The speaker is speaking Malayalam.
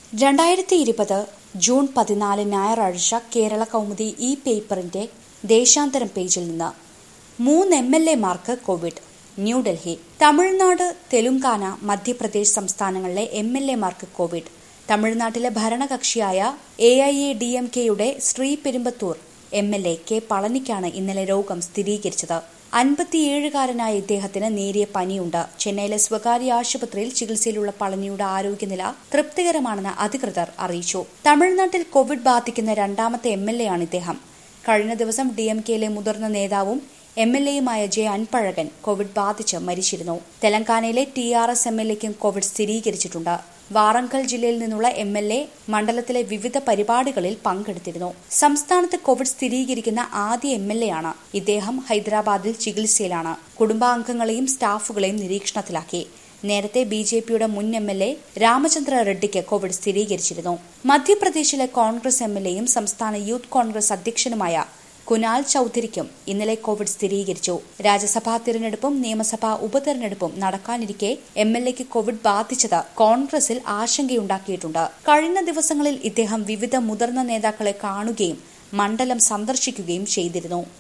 രണ്ടായിരത്തി ഇരുപത് ജൂൺ പതിനാല് ഞായറാഴ്ച കേരള കൗമുദി ഇ പേപ്പറിന്റെ ദേശാന്തരം പേജിൽ നിന്ന് മൂന്ന് എം എൽ എമാർക്ക് കോവിഡ് ന്യൂഡൽഹി തമിഴ്നാട് തെലുങ്കാന മധ്യപ്രദേശ് സംസ്ഥാനങ്ങളിലെ എം എൽ എമാർക്ക് കോവിഡ് തമിഴ്നാട്ടിലെ ഭരണകക്ഷിയായ A I A D M കെയുടെ Sriperumbudur M L A K പളനിക്കാണ് ഇന്നലെ രോഗം സ്ഥിരീകരിച്ചത് അൻപത്തിയേഴുകാരനായ ഇദ്ദേഹത്തിന് നേരിയ പനിയുണ്ട് ചെന്നൈയിലെ സ്വകാര്യ ആശുപത്രിയിൽ ചികിത്സയിലുള്ള പളനിയുടെ ആരോഗ്യനില തൃപ്തികരമാണെന്ന് അധികൃതർ അറിയിച്ചു തമിഴ്നാട്ടിൽ കോവിഡ് ബാധിക്കുന്ന രണ്ടാമത്തെ എം എൽ എ ആണ് ഇദ്ദേഹം കഴിഞ്ഞ ദിവസം ഡി എം കെയിലെ മുതിർന്ന നേതാവും എം എൽ എയുമായ ജെ അൻപഴകൻ കോവിഡ് ബാധിച്ച് മരിച്ചിരുന്നു തെലങ്കാനയിലെ T R S M L എക്കും കോവിഡ് സ്ഥിരീകരിച്ചിട്ടുണ്ട് വാറങ്കൽ ജില്ലയിൽ നിന്നുള്ള എം എൽ എ മണ്ഡലത്തിലെ വിവിധ പരിപാടികളിൽ പങ്കെടുത്തിരുന്നു സംസ്ഥാനത്ത് കോവിഡ് സ്ഥിരീകരിക്കുന്ന ആദ്യ എം എൽ എ ആണ് ഇദ്ദേഹം ഹൈദരാബാദിൽ ചികിത്സയിലാണ് കുടുംബാംഗങ്ങളെയും സ്റ്റാഫുകളെയും നിരീക്ഷണത്തിലാക്കി നേരത്തെ ബി ജെ പിയുടെ മുൻ എം എൽ എ രാമചന്ദ്ര റെഡ്ഡിക്ക് കോവിഡ് സ്ഥിരീകരിച്ചിരുന്നു മധ്യപ്രദേശിലെ കോൺഗ്രസ് എം എൽ എയും സംസ്ഥാന യൂത്ത് കോൺഗ്രസ് അധ്യക്ഷനുമായ കുനാൽ ചൌധരിക്കും ഇന്നലെ കോവിഡ് സ്ഥിരീകരിച്ചു രാജ്യസഭാ തിരഞ്ഞെടുപ്പും നിയമസഭാ ഉപതെരഞ്ഞെടുപ്പും നടക്കാനിരിക്കെ എം എൽ എക്ക് കോവിഡ് ബാധിച്ചത് കോൺഗ്രസിൽ ആശങ്കയുണ്ടാക്കിയിട്ടുണ്ട് കഴിഞ്ഞ ദിവസങ്ങളിൽ ഇദ്ദേഹം വിവിധ മുതിർന്ന നേതാക്കളെ കാണുകയും മണ്ഡലം സന്ദർശിക്കുകയും ചെയ്തിരുന്നു